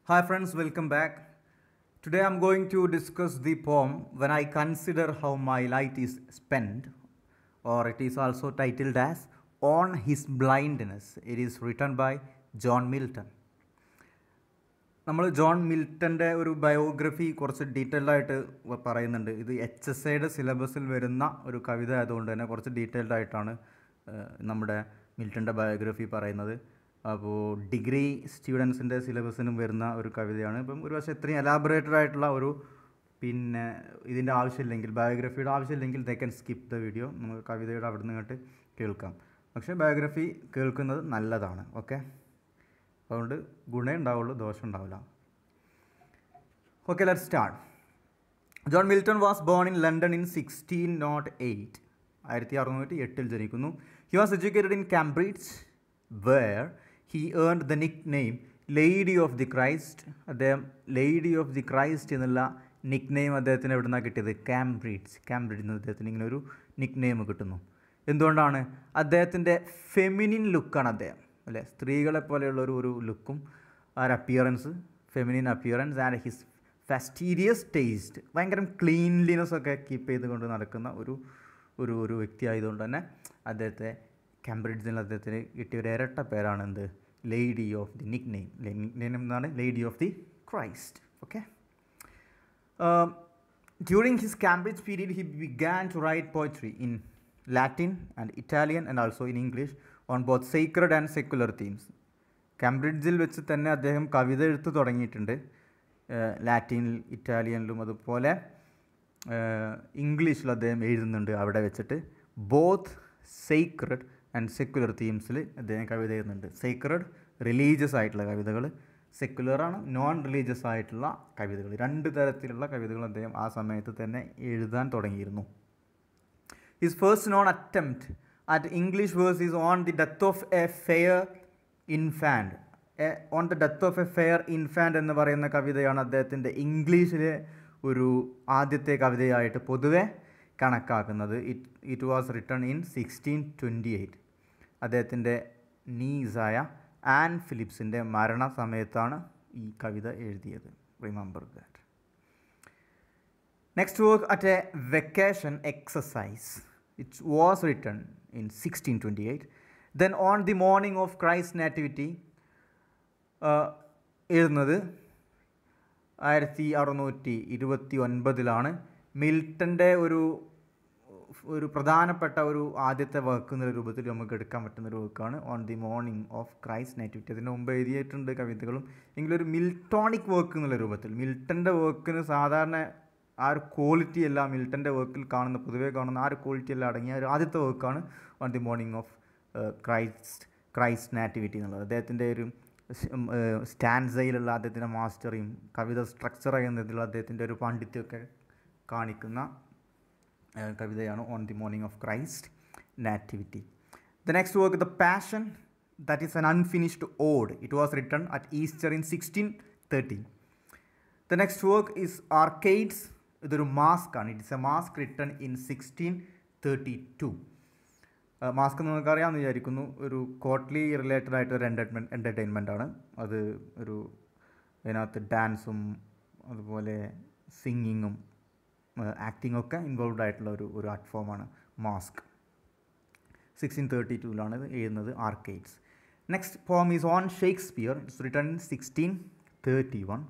Hi, friends, welcome back. Today I'm going to discuss the poem When I Consider How My Light is Spent, or it is also titled as On His Blindness. It is written by John Milton. നമ്മൾ John മിൽട്ടൻ്റെ ഒരു biography കുറച്ച് detailed ആയിട്ട് വ- പറയുന്നുണ്ട് ഇത് H S ഐയുടെ സിലബസിൽ വരുന്ന ഒരു കവിത ആയതുകൊണ്ട് തന്നെ കുറച്ച് ഡീറ്റെയിൽഡ് ആയിട്ടാണ് ഏഹ്, നമ്മുടെ മിൽട്ടൻ്റെ ബയോഗ്രഫി പറയുന്നത് അപ്പോൾ ഡിഗ്രി സ്റ്റുഡൻസിൻ്റെ സിലബസിനും വരുന്ന ഒരു കവിതയാണ് ഇപ്പം ഒരു പക്ഷേ ഇത്രയും എലാബറേറ്റഡ് ആയിട്ടുള്ള ഒരു പിന്നെ ഇതിൻ്റെ ആവശ്യമില്ലെങ്കിൽ ബയോഗ്രഫിയുടെ ആവശ്യമില്ലെങ്കിൽ they can skip the video നമുക്ക് കവിതയുടെ അവിടെ നിന്ന് ഇങ്ങോട്ട് കേൾക്കാം പക്ഷേ ബയോഗ്രഫി കേൾക്കുന്നത് നല്ലതാണ് ഓക്കെ അതുകൊണ്ട് ഗുണേ ഉണ്ടാവുള്ളൂ ദോഷം ഉണ്ടാവില്ല okay let start John Milton was born in London in sixteen nought eight ആയിരത്തി അറുന്നൂറ്റി എട്ടിൽ ജനിക്കുന്നു he was educated in Cambridge where he earned the nickname lady of the Christ അദ്ദേഹം ലേഡി ഓഫ് ദി ക്രൈസ്റ്റ് എന്നുള്ള നിക് name അദ്ദേഹത്തിന് എവിടെ നിന്നാണ് കിട്ടിയത് കാംബ്രിഡ്ജ് കാംബ്രിഡ്ജിൽ നിന്ന് അദ്ദേഹത്തിന് ഇങ്ങനെ ഒരു നിക് നെയിം കിട്ടുന്നു എന്തുകൊണ്ടാണ് അദ്ദേഹത്തിൻ്റെ ഫെമിനിൻ ലുക്കാണ് അദ്ദേഹം അല്ലേ സ്ത്രീകളെ പോലെയുള്ള ഒരു ഒരു ലുക്കും ആ ഒരു appearance feminine appearance and his fastidious taste ഭയങ്കര ക്ലീൻലിനെസ് ഒക്കെ കീപ്പ് ചെയ്തുകൊണ്ട് നടക്കുന്ന ഒരു ഒരു ഒരു വ്യക്തി ആയതുകൊണ്ട് തന്നെ അദ്ദേഹത്തെ കാംബ്രിഡ്ജിൽ അദ്ദേഹത്തിന് കിട്ടിയ ഒരു ഇരട്ട പേരാണ് എന്ത് lady of the nickname nickname എന്നാണ് lady of the Christ okay Um, during his Cambridge period, he began to write poetry in Latin and Italian and also in English on both sacred and secular themes. കാംബ്രിഡ്ജിൽ വെച്ച് തന്നെ അദ്ദേഹം കവിത എഴുത്ത് തുടങ്ങിയിട്ടുണ്ട് ഏഹ് ലാറ്റിനിൽ ഇറ്റാലിയനിലും അതുപോലെ ഏഹ് ഇംഗ്ലീഷിൽ അദ്ദേഹം എഴുതുന്നുണ്ട് അവിടെ വെച്ചിട്ട് ബോത്ത് സീക്രഡ് ആൻഡ് സെക്കുലർ തീംസിൽ അദ്ദേഹം കവിത എഴുതുന്നുണ്ട് സീക്രഡ് റിലീജിയസ് ആയിട്ടുള്ള കവിതകൾ സെക്കുലറാണ് നോൺ റിലീജിയസ് ആയിട്ടുള്ള കവിതകൾ രണ്ട് തരത്തിലുള്ള കവിതകൾ അദ്ദേഹം ആ സമയത്ത് തന്നെ എഴുതാൻ തുടങ്ങിയിരുന്നു His first known attempt at English verse is on the death of a fair infant. A- on the death of a fair infant എന്ന് പറയുന്ന കവിതയാണ് അദ്ദേഹത്തിൻ്റെ ഇംഗ്ലീഷിലെ ഒരു ആദ്യത്തെ കവിതയായിട്ട് പൊതുവെ കണക്കാക്കുന്നത് it it was written in sixteen twenty eight അദ്ദേഹത്തിൻ്റെ നീസായ ആൻ ഫിലിപ്സിൻ്റെ മരണ സമയത്താണ് ഈ കവിത എഴുതിയത് remember that Next work at a vacation exercise. It was written in 1628. Then on the morning of Christ's nativity, uh, എഴുതുന്നത് ആയിരത്തി അറുന്നൂറ്റി ഇരുപത്തി ഒൻപതിലാണ് മിൽട്ടൻ്റെ ഒരു ഒരു പ്രധാനപ്പെട്ട ഒരു ആദ്യത്തെ വർക്ക് എന്നുള്ള രൂപത്തിൽ നമുക്ക് എടുക്കാൻ പറ്റുന്ന ഒരു വർക്കാണ് on the morning of Christ nativity അതിന് മുമ്പ് എഴുതിയിട്ടുണ്ട് കവിതകളും എങ്കിലും ഒരു മിൽട്ടോണിക് വർക്ക് എന്നുള്ള രൂപത്തിൽ മിൽട്ടൻ്റെ വർക്കിന് സാധാരണ ആ ഒരു ക്വാളിറ്റി എല്ലാം മിൽട്ടൻ്റെ വർക്കിൽ കാണുന്ന പൊതുവേ കാണുന്ന ആ ഒരു ക്വാളിറ്റി എല്ലാം അടങ്ങിയ ഒരു ആദ്യത്തെ വർക്കാണ് on the morning of Christ Christ nativity എന്നുള്ളത് അദ്ദേഹത്തിൻ്റെ ഒരു സ്റ്റാൻസയിലുള്ള അദ്ദേഹത്തിൻ്റെ മാസ്റ്ററിയും കവിത സ്ട്രക്ചർ ചെയ്യുന്നതിലുള്ള അദ്ദേഹത്തിൻ്റെ ഒരു പാണ്ഡിത്യമൊക്കെ കാണിക്കുന്ന ഏഹ് കവിതയാണ് on the morning of Christ nativity the next work the Passion that is an unfinished ode it was written at Easter in sixteen thirteen the next work is Arcades ഇതൊരു മാസ്ക് ആണ് it's a masque written in sixteen thirty two masque നിങ്ങൾക്ക് അറിയാമെന്ന് വിചാരിക്കുന്നു ഒരു Kotli related ആയിട്ട് ഒരു entertainment entertainment ആണ് അത് ഒരു അതിനകത്ത് ഡാൻസും അതുപോലെ സിംഗിങ്ങും ആക്ടിങ്ങും ഒക്കെ ഇൻവോൾവ് ആയിട്ടുള്ള ഒരു ഒരു ആർട്ട് ഫോമാണ് മാസ്ക് സിക്സ്റ്റീൻ തേർട്ടി ടൂവിലാണ് ഇത് എഴുതുന്നത് Arcades next poem is on Shakespeare it's written in sixteen thirty one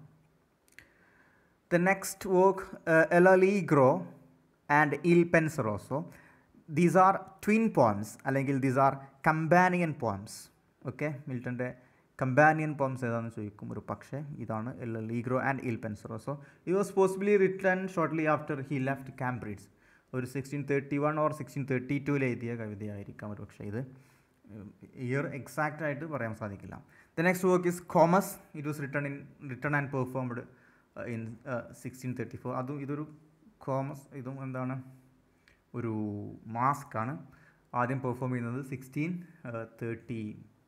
The next work, uh, El Allegro and Il Penseroso, these are twin poems, അല്ലെങ്കിൽ these are companion poems. Okay മിൽട്ടൻ്റെ companion poems ഏതാണെന്ന് ചോദിക്കും ഒരു പക്ഷേ ഇതാണ് L ലീഗ്രോ and Il Penseroso ഇത് was possibly written shortly after he left Cambridge ഒരു sixteen thirty one or sixteen thirty ടൂവിൽ എഴുതിയ കവിതയായിരിക്കാം ഒരു പക്ഷേ ഇത് ഇയർ എക്സാക്റ്റ് ആയിട്ട് പറയാൻ സാധിക്കില്ല the next work is Comus it was written in written and performed in sixteen thirty four അതും ഇതൊരു കോമസ് ഇതും എന്താണ് ഒരു മാസ്ക് ആണ് ആദ്യം പെർഫോം ചെയ്യുന്നത് സിക്സ്റ്റീൻ തേർട്ടി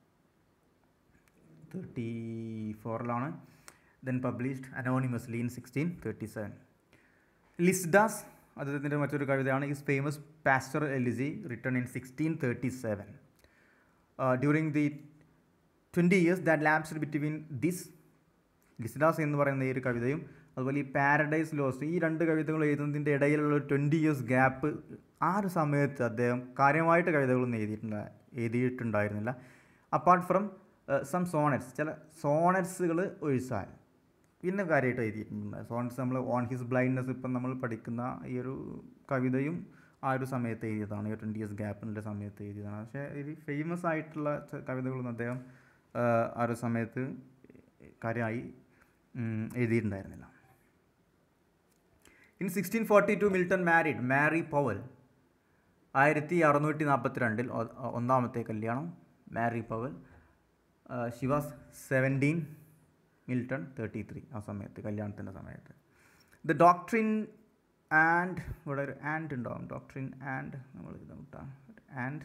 തേർട്ടി ഫോറിലാണ് then published anonymously in sixteen thirty seven Lycidas അദ്ദേഹത്തിൻ്റെ മറ്റൊരു കവിതയാണ് is famous pastoral elegy written in sixteen thirty seven during the twenty years that lapse between this Lycidas എന്ന് പറയുന്ന ഈ ഒരു കവിതയും അതുപോലെ ഈ പാരഡൈസ് ലോസ്റ്റ് ഈ രണ്ട് കവിതകൾ എഴുതുന്നതിൻ്റെ ഇടയിലുള്ള ഒരു ട്വൻറ്റി ഇയേഴ്സ് ഗ്യാപ്പ് ആ ഒരു സമയത്ത് അദ്ദേഹം കാര്യമായിട്ട് കവിതകളൊന്നും എഴുതിയിട്ടുണ്ട് എഴുതിയിട്ടുണ്ടായിരുന്നില്ല അപ്പാർട്ട് ഫ്രം സം സോണറ്റ്സ് ചില സോണറ്റ്സുകൾ ഒഴിച്ചാൽ പിന്നെ കാര്യമായിട്ട് എഴുതിയിട്ടുണ്ട് സോണറ്റ്സ് നമ്മൾ ഓൺ ഹിസ് ബ്ലൈൻഡ്നെസ് ഇപ്പം നമ്മൾ പഠിക്കുന്ന ഈ ഒരു കവിതയും ആ ഒരു സമയത്ത് എഴുതിയതാണ് ഈ ട്വൻറ്റി ഇയേഴ്സ് ഗ്യാപ്പിൻ്റെ സമയത്ത് എഴുതിയതാണ് പക്ഷേ ഇത് ഫേമസ് ആയിട്ടുള്ള ച- കവിതകളൊന്നും അദ്ദേഹം ആ, ആ ഒരു സമയത്ത് കാര്യമായി ഉം, എഴുതിയിട്ടുണ്ടായിരുന്നില്ല in sixteen forty two Milton married Mary Powell ആയിരത്തി അറുന്നൂറ്റി നാൽപ്പത്തി രണ്ടിൽ ഒന്നാമത്തെ കല്യാണം Mary Powell she was seventeen Milton thirty three ആ സമയത്ത് കല്യാണത്തിൻ്റെ സമയത്ത് ദ ഡോക്ട്രിൻ ആൻഡ് ഇവിടെ ഒരു ആൻഡ് ഉണ്ടാവും ഡോക്ട്രിൻ ആൻഡ് നമ്മൾ ഇത് നോക്കാം and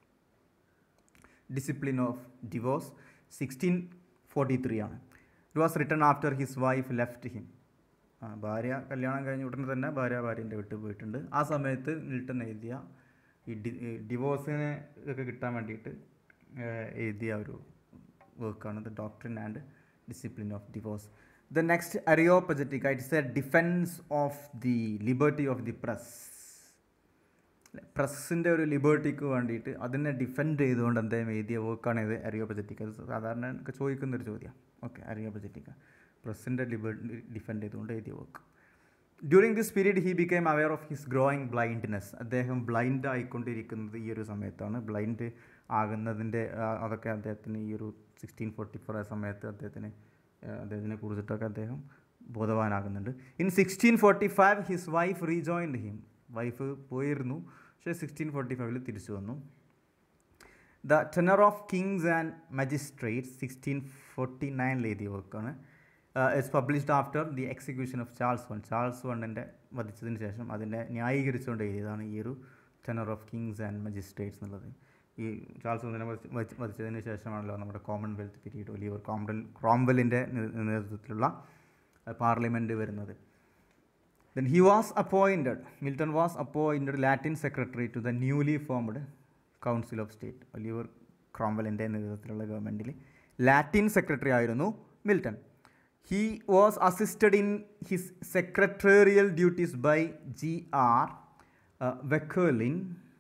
discipline of divorce sixteen forty three ആണ് it was written after his wife left him ആ ഭാര്യ കല്യാണം കഴിഞ്ഞ ഉടനെ തന്നെ ഭാര്യ ഭാര്യൻ്റെ വീട്ടിൽ പോയിട്ടുണ്ട് ആ സമയത്ത് മിൽട്ടൺ എഴുതിയ ഈ ഡി ഡിവോഴ്സിനെ ഒക്കെ കിട്ടാൻ വേണ്ടിയിട്ട് ഏഹ്, എഴുതിയ ഒരു വർക്കാണ് the doctrine and discipline of divorce the next Areopagitica it's a defence of the liberty of the press പ്രസ്സിൻ്റെ ഒരു ലിബർട്ടിക്ക് വേണ്ടിയിട്ട് അതിനെ ഡിഫെൻഡ് ചെയ്തുകൊണ്ട് അദ്ദേഹം എഴുതിയ വർക്കാണ് ഇത് അരിയോപജറ്റിക് അത് സാധാരണ ഒക്കെ ചോദിക്കുന്നൊരു ചോദ്യം ഓക്കെ അരിയോപജറ്റിക് പ്രസ്സിൻ്റെ ലിബർട്ടി ഡിഫെൻഡ് ചെയ്തുകൊണ്ട് എഴുതിയ work during this period he became aware of his growing blindness അദ്ദേഹം ബ്ലൈൻഡ് ആയിക്കൊണ്ടിരിക്കുന്നത് ഈ ഒരു സമയത്താണ് ബ്ലൈൻഡ് ആകുന്നതിൻ്റെ ആ, അതൊക്കെ അദ്ദേഹത്തിന് ഈ ഒരു സിക്സ്റ്റീൻ ഫോർട്ടി ഫോർ ആ സമയത്ത് അദ്ദേഹത്തിന് ആ, അദ്ദേഹത്തിനെ കുറിച്ചിട്ടൊക്കെ അദ്ദേഹം ബോധവാനാകുന്നുണ്ട് in sixteen forty five his wife rejoined him wife പോയിരുന്നു പക്ഷേ സിക്സ്റ്റീൻ ഫോർട്ടി ഫൈവിൽ തിരിച്ചു വന്നു the tenure of kings and magistrates sixteen forty നയനിൽ എഴുതിയ വർക്കാണ് it's published after the execution of Charles one Charles വണ്ണിൻ്റെ വധിച്ചതിന് ശേഷം അതിനെ ന്യായീകരിച്ചുകൊണ്ട് എഴുതിയതാണ് ഈ ഒരു tenure of kings and magistrates എന്നുള്ളത് ഈ ചാൾസ് വണ്ണിനെ വധി- വധി- വധിച്ചതിന് ശേഷമാണല്ലോ നമ്മുടെ കോമൺവെൽത്ത് പീരീഡ് ഒലിവർ കോംബൽ ക്രോംവെലിൻ്റെ നേതൃത്വത്തിലുള്ള പാർലമെൻറ്റ് വരുന്നത് Then he was appointed, Milton was appointed Latin secretary to the newly formed Council of State. Oliver ക്രോംവലിൻ്റെ നേതൃത്വത്തിലുള്ള ഗവൺമെൻറ്റിൽ ലാറ്റിൻ സെക്രട്ടറി ആയിരുന്നു Milton he was assisted in his secretarial duties by G R Weckherlin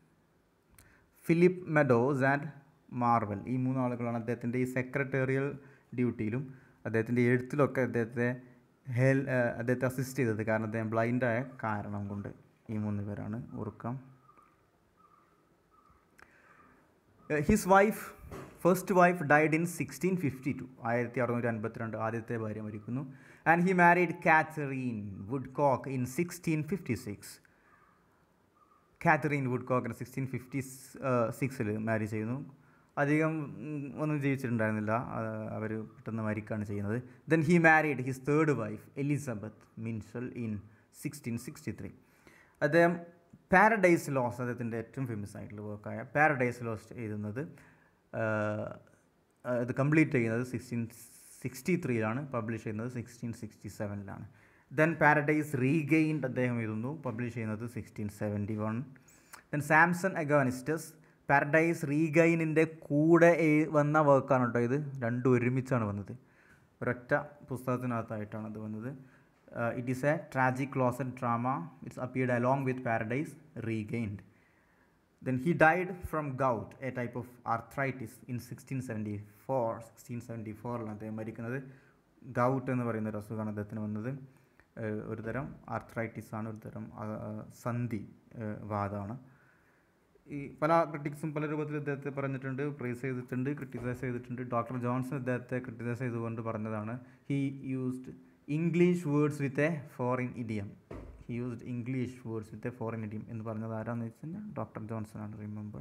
Philip Meadows and Marvell ഈ മൂന്നാളുകളാണ് അദ്ദേഹത്തിൻ്റെ ഈ secretarial ഡ്യൂട്ടിയിലും അദ്ദേഹത്തിൻ്റെ എഴുത്തിലൊക്കെ അദ്ദേഹത്തെ ഹെൽ ഏഹ് അദ്ദേഹത്തെ അസിസ്റ്റ് ചെയ്തത് കാരണം അദ്ദേഹം ബ്ലൈൻഡായ കാരണം കൊണ്ട് ഈ മൂന്ന് പേരാണ് ഓർക്കാം his wife first wife died in sixteen fifty two ആയിരത്തി അറുന്നൂറ്റി അൻപത്തിരണ്ട് ആദ്യത്തെ ഭാര്യ മരിക്കുന്നു and he married Katherine Woodcock in sixteen fifty six Katherine വുഡ് കോക്കിന് സിക്സ്റ്റീൻ ഫിഫ്റ്റി സിക്സിൽ മാരി ചെയ്യുന്നു അധികം ഉം, ഒന്നും ജീവിച്ചിട്ടുണ്ടായിരുന്നില്ല അവർ പെട്ടെന്ന് മരിക്കുകയാണ് ചെയ്യുന്നത് then he married his third wife Elizabeth Minshull in sixteen sixty three അദ്ദേഹം പാരഡൈസ് ലോസ് അദ്ദേഹത്തിൻ്റെ ഏറ്റവും ഫേമസ് ആയിട്ടുള്ള വർക്കായ പാരഡൈസ് ലോസ് എഴുതുന്നത് ആഹ്, ആഹ്, ഇത് കംപ്ലീറ്റ് ചെയ്യുന്നത് സിക്സ്റ്റീൻ സിക്സ്റ്റി ത്രീയിലാണ് പബ്ലിഷ് ചെയ്യുന്നത് സിക്സ്റ്റീൻ സിക്സ്റ്റി സെവനിലാണ് ദെൻ പാരഡൈസ് റീഗെയിൻഡ് അദ്ദേഹം എഴുതുന്നു പബ്ലിഷ് ചെയ്യുന്നത് sixteen seventy one then Samson Agonistes Paradise റീഗൈനിൻ്റെ കൂടെ എഴു- വന്ന വർക്കാണ് കേട്ടോ ഇത് രണ്ടും ഒരുമിച്ചാണ് വന്നത് ഒരൊറ്റ പുസ്തകത്തിനകത്തായിട്ടാണ് അത് വന്നത് it is a tragic closet drama it's appeared along with Paradise Regained Then he died from gout, a type of arthritis, in 1674. 1674 അദ്ദേഹം മരിക്കുന്നത് ഗൗട്ട് എന്ന് പറയുന്ന ഒരു അസുഖമാണ് അദ്ദേഹത്തിന് വന്നത് ഏഹ് ഒരു തരം ആർത്രൈറ്റിസ് ആണ് ഒരു തരം ആ, ആ, സന്ധി ഏഹ് വാദമാണ് ഈ പല ക്രിട്ടിക്സും പല രൂപത്തിൽ ഇദ്ദേഹത്തെ പറഞ്ഞിട്ടുണ്ട് പ്രൈസ് ചെയ്തിട്ടുണ്ട് ക്രിട്ടിസൈസ് ചെയ്തിട്ടുണ്ട് ഡോക്ടർ ജോൺസൺ ഇദ്ദേഹത്തെ ക്രിട്ടിസൈസ് ചെയ്തുകൊണ്ട് പറഞ്ഞതാണ് he used English words with a foreign idiom he used English words with a foreign idiom എന്ന് പറഞ്ഞത് ആരാന്ന് വെച്ച് കഴിഞ്ഞാൽ ഡോക്ടർ ജോൺസൺ ആണ് റിമെമ്പർ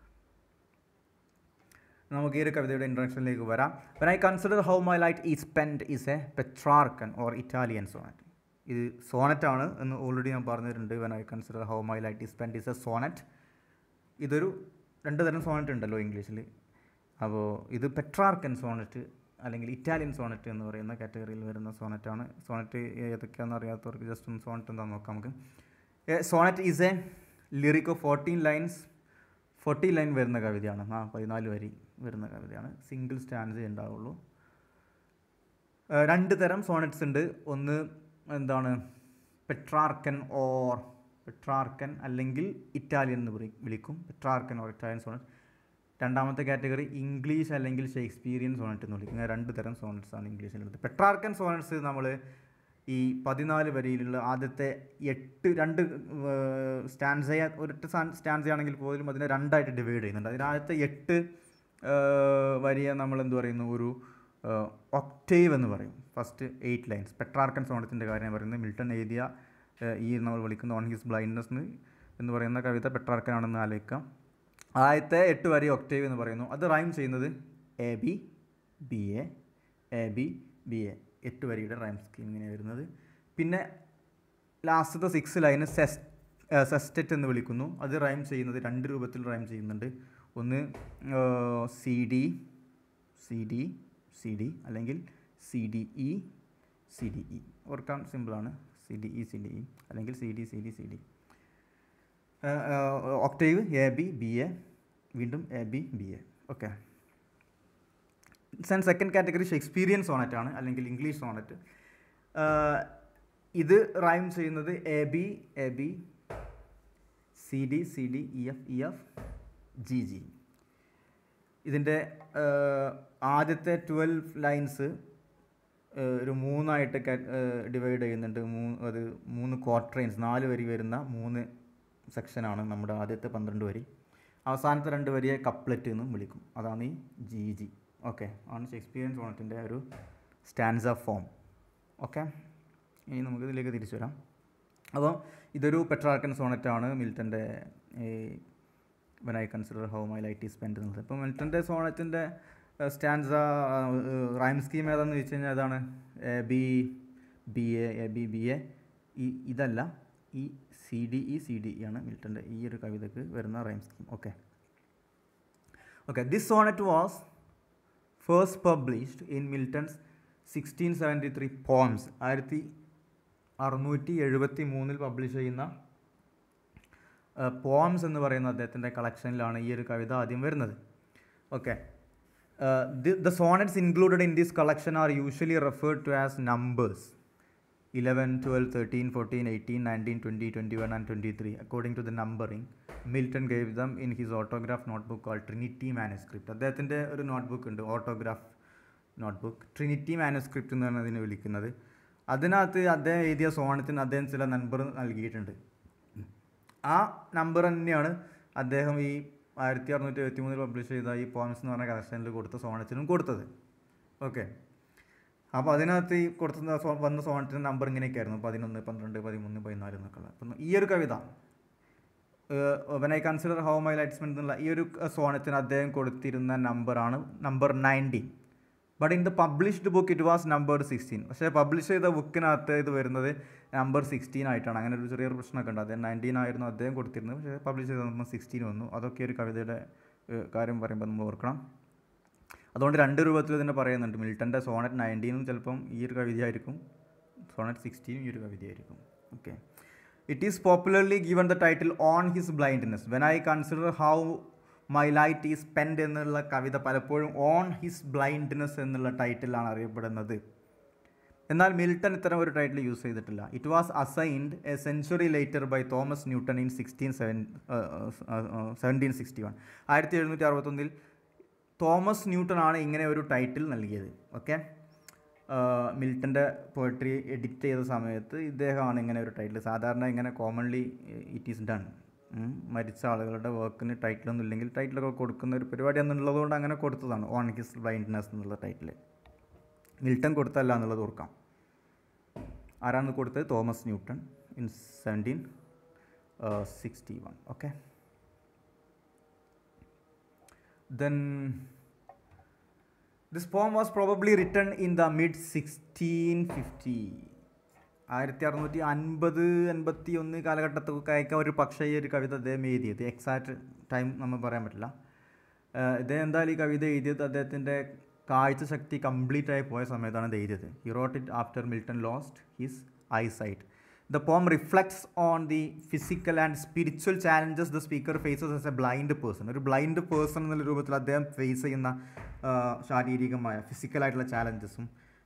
നമുക്ക് ഈ ഒരു കവിതയുടെ ഇൻട്രഡക്ഷനിലേക്ക് വരാം when I consider how my light is spend is a Petrarchan or Italian sonnet ഇത് സോണറ്റ് ആണ് എന്ന് ഓൾറെഡി ഞാൻ പറഞ്ഞിട്ടുണ്ട് when I consider how my light is spend is a sonnet ഇതൊരു രണ്ട് തരം സോണറ്റ് ഉണ്ടല്ലോ ഇംഗ്ലീഷിൽ അപ്പോൾ ഇത് പെട്രാർക്കൻ സോണറ്റ് അല്ലെങ്കിൽ ഇറ്റാലിയൻ സോണറ്റ് എന്ന് പറയുന്ന കാറ്റഗറിയിൽ വരുന്ന സോണറ്റാണ് സോണറ്റ് ഏതൊക്കെയാണെന്ന് അറിയാത്തവർക്ക് ജസ്റ്റ് ഒന്ന് സോണറ്റ് എന്താണെന്ന് നോക്കാം നമുക്ക് sonnet is a lyric of fourteen lines forty line വരുന്ന കവിതയാണ് ആ പതിനാല് വരി വരുന്ന കവിതയാണ് സിംഗിൾ സ്റ്റാൻസ് ഉണ്ടാവുള്ളൂ ഏഹ് രണ്ട് തരം സോണറ്റ്സ് ഉണ്ട് ഒന്ന് എന്താണ് പെട്രാർക്കൻ ഓർ പെട്രാർക്കൻ അല്ലെങ്കിൽ ഇറ്റാലിയൻ എന്ന് പറയും വിളിക്കും പെട്രാർക്കൻ ഓർ ഇറ്റാലിയൻ സോണറ്റ് രണ്ടാമത്തെ കാറ്റഗറി ഇംഗ്ലീഷ് അല്ലെങ്കിൽ ഷേക്സ്പീരിയൻ സോണറ്റ് എന്ന് വിളിക്കും ഇങ്ങനെ രണ്ട് തരം സോണറ്റ്സ് ആണ് ഇംഗ്ലീഷിലുള്ളത് പെട്രാർക്കൻ സോണറ്റ്സ് നമ്മൾ ഈ പതിനാല് വരിയിലുള്ള ആദ്യത്തെ എട്ട് രണ്ട് സ്റ്റാൻസയ ഒരൊറ്റ സ്റ്റാൻസ ആണെങ്കിൽ പോലും അതിനെ രണ്ടായിട്ട് ഡിവൈഡ് ചെയ്യുന്നുണ്ട് അതിന് ആദ്യത്തെ എട്ട് ഏഹ്, വരിയെ നമ്മൾ എന്ത് പറയുന്നു ഒരു ഒക്ടേവ് എന്ന് പറയും ഫസ്റ്റ് എയ്റ്റ് ലൈൻസ് പെട്രാർക്കൻ സോണത്തിൻ്റെ കാര്യം പറയുന്നത് മിൽട്ടൺ എഴുതിയ ഏഹ്, ഈ നമ്മൾ വിളിക്കുന്ന ഓൺ ഹിസ് ബ്ലൈൻഡ്നെസ് എന്ന് പറയുന്ന കവിത പെട്രാർക്കൻ ആണെന്ന് ആലോചിക്കാം ആദ്യത്തെ എട്ട് വരി ഒക്ടേവ് എന്ന് പറയുന്നു അത് റൈം ചെയ്യുന്നത് A B B A A B B A എട്ട് വരിയുടെ റൈം സ്കീം ഇങ്ങനെ വരുന്നത് പിന്നെ ലാസ്റ്റത്തെ സിക്സ് ലൈന് സെസ് സെസ്റ്ററ്റ് എന്ന് വിളിക്കുന്നു അത് റൈം ചെയ്യുന്നത് രണ്ട് രൂപത്തിൽ റൈം ചെയ്യുന്നുണ്ട് ഒന്ന് C D C D C D അല്ലെങ്കിൽ C D E C D E ഓർക്കാൻ സിമ്പിളാണ് C D E C D E അല്ലെങ്കിൽ C D C D C D octave A B B A വീണ്ടും A B B A okay then second category Shakespearean sonnet ആണ് അല്ലെങ്കിൽ English sonnet ഇത് rhyme ചെയ്യുന്നത് A B A B C D C D E F E F G G ഇതിൻ്റെ ആദ്യത്തെ twelve lines ഒരു മൂന്നായിട്ട് divide ചെയ്യുന്നുണ്ട് മൂന്ന് അത് മൂന്ന് ക്വാർട്ടറൈൻസ് നാല് വരി വരുന്ന മൂന്ന് സെക്ഷനാണ് നമ്മുടെ ആദ്യത്തെ പന്ത്രണ്ട് വരി അവസാനത്തെ രണ്ട് വരിയെ കപ്ലറ്റ് എന്നും വിളിക്കും അതാണ് ഈ ജി ജി ഓക്കെ ആണ് ഷേക്സ്പിയൻ സോണറ്റിൻ്റെ ഒരു സ്റ്റാൻസ ഫോം ഓക്കെ ഇനി നമുക്ക് ഇതിലേക്ക് തിരിച്ചു വരാം അപ്പോൾ ഇതൊരു പെട്രാർക്കൻ സോണറ്റാണ് മിൽട്ടൻ്റെ when I consider how my light is spend എന്നുള്ളത് ഇപ്പോൾ മിൽട്ടൻ്റെ സോണറ്റിൻ്റെ സ്റ്റാൻസ റൈം സ്കീം ഏതാണെന്ന് ചോദിച്ചു കഴിഞ്ഞാൽ അതാണ് A B B A A B B A ഈ ഇതല്ല ഈ C D E C D ആണ് മിൽട്ടൻ്റെ ഈ ഒരു കവിതയ്ക്ക് വരുന്ന rhyme scheme okay okay this sonnet was first published in Milton's sixteen seventy three poems ആയിരത്തി അറുന്നൂറ്റി എഴുപത്തി മൂന്നിൽ പബ്ലിഷ് ചെയ്യുന്ന പോംസ് എന്ന് പറയുന്ന അദ്ദേഹത്തിൻ്റെ കളക്ഷനിലാണ് ഈ ഒരു കവിത ആദ്യം വരുന്നത് okay the sonnets included in this collection are usually referred to as numbers eleven twelve thirteen fourteen eighteen nineteen twenty twenty one and twenty three according to the numbering Milton gave them in his autograph notebook called Trinity manuscript അദ്ദേഹത്തിൻ്റെ ഒരു notebook ഉണ്ട് autograph notebook Trinity manuscript എന്നാണ് അതിനെ വിളിക്കുന്നത് അതിനകത്ത് അദ്ദേഹം എഴുതിയ സോണത്തിന് അദ്ദേഹം ചില നമ്പർ നൽകിയിട്ടുണ്ട് ആ നമ്പർ തന്നെയാണ് അദ്ദേഹം ഈ ആയിരത്തി അറുന്നൂറ്റി എഴുപത്തി മൂന്നിൽ പബ്ലിഷ് ചെയ്ത ഈ പോയിംസ് എന്ന് പറഞ്ഞ കളക്ഷനിൽ കൊടുത്ത സോണത്തിനും കൊടുത്തത് ഓക്കെ അപ്പോൾ അതിനകത്ത് ഈ കൊടുത്ത സോ വന്ന സോണത്തിൻ്റെ നമ്പർ ഇങ്ങനെയൊക്കെ ആയിരുന്നു പതിനൊന്ന് പന്ത്രണ്ട് പതിമൂന്ന് പതിനാല് എന്നൊക്കെ ഉള്ളത് അപ്പം ഈ ഒരു കവിത when I consider how my lights എന്നുള്ള ഈ ഒരു സോണത്തിന് അദ്ദേഹം കൊടുത്തിരുന്ന നമ്പറാണ് number nineteen but in the published book it was number sixteen പക്ഷേ പബ്ലിഷ് ചെയ്ത ബുക്കിനകത്ത് ഇത് വരുന്നത് നമ്പർ സിക്സ്റ്റീൻ ആയിട്ടാണ് അങ്ങനെ ഒരു ചെറിയൊരു പ്രശ്നമൊക്കെ ഉണ്ട് അദ്ദേഹം നയൻറ്റീൻ ആയിരുന്നു അദ്ദേഹം കൊടുത്തിരുന്നത് പക്ഷേ പബ്ലിഷ് ചെയ്ത നമ്മൾ സിക്സ്റ്റീൻ വന്നു അതൊക്കെ ഒരു കവിതയുടെ ഏഹ്, കാര്യം പറയുമ്പോൾ നമ്മൾ ഓർക്കണം അതുകൊണ്ട് രണ്ട് രൂപത്തിൽ ഇതിനെ പറയുന്നുണ്ട് മിൽട്ടൻ്റെ സോണറ്റ് നയൻറ്റീനും ചിലപ്പം ഈ ഒരു കവിതയായിരിക്കും സോണറ്റ് സിക്സ്റ്റീനും ഈ ഒരു കവിതയായിരിക്കും okay it is popularly given the title on his blindness when I consider how my light is spend എന്നുള്ള കവിത പലപ്പോഴും ഓൺ ഹിസ് ബ്ലൈൻഡ്നെസ് എന്നുള്ള ടൈറ്റിലാണ് അറിയപ്പെടുന്നത് എന്നാൽ മിൽട്ടൺ ഇത്തരം ഒരു ടൈറ്റിൽ യൂസ് ചെയ്തിട്ടില്ല it was assigned a century later by Thomas Newton in sixteen seven seventeen sixty one ആയിരത്തി എഴുന്നൂറ്റി അറുപത്തൊന്നിൽ തോമസ് ന്യൂട്ടൺ ആണ് ഇങ്ങനെ ഒരു ടൈറ്റിൽ നൽകിയത് ഓക്കെ മിൽട്ടൻ്റെ പോയട്രി എഡിറ്റ് ചെയ്ത സമയത്ത് ഇദ്ദേഹമാണ് ഇങ്ങനെ ഒരു ടൈറ്റിൽ സാധാരണ ഇങ്ങനെ കോമൺലി ഇറ്റ് ഈസ് ഡൺ മരിച്ച ആളുകളുടെ വർക്കിന് ടൈറ്റിലൊന്നും ഇല്ലെങ്കിൽ ടൈറ്റിലൊക്കെ കൊടുക്കുന്ന ഒരു പരിപാടി എന്നുള്ളതുകൊണ്ട് അങ്ങനെ കൊടുത്തതാണ് ഓൺ ഹിസ് ബ്ലൈൻഡ്നെസ് എന്നുള്ള ടൈറ്റിൽ മിൽട്ടൺ കൊടുത്തല്ല എന്നുള്ളത് ഓർക്കാം ആരാണ് കൊടുത്തത് Thomas Newton in seventeen sixty one okay then this poem was probably written in the mid sixteen fifty ആയിരത്തി അറുന്നൂറ്റി അൻപത് അൻപത്തി ഒന്ന് കാലഘട്ടത്തൊക്കെ അയക്കാൻ ഒരു പക്ഷേ ഈ ഒരു കവിത അദ്ദേഹം എഴുതിയത് എക്സാക്റ്റ് ടൈം നമ്മൾ പറയാൻ പറ്റില്ല ഏഹ് ഇദ്ദേഹം എന്തായാലും ഈ കവിത എഴുതിയത് അദ്ദേഹത്തിൻ്റെ കാഴ്ച ശക്തി കംപ്ലീറ്റ് ആയി പോയ സമയത്താണ് ഇത് എഴുതിയത് he wrote it after Milton lost his eyesight the poem reflects on the physical and spiritual challenges the speaker faces as a blind person ഒരു ബ്ലൈൻഡ് പേഴ്സൺ എന്നുള്ള രൂപത്തിൽ അദ്ദേഹം ഫേസ് ചെയ്യുന്ന ആ, ശാരീരികമായ ഫിസിക്കലായിട്ടുള്ള ചാലഞ്ചസും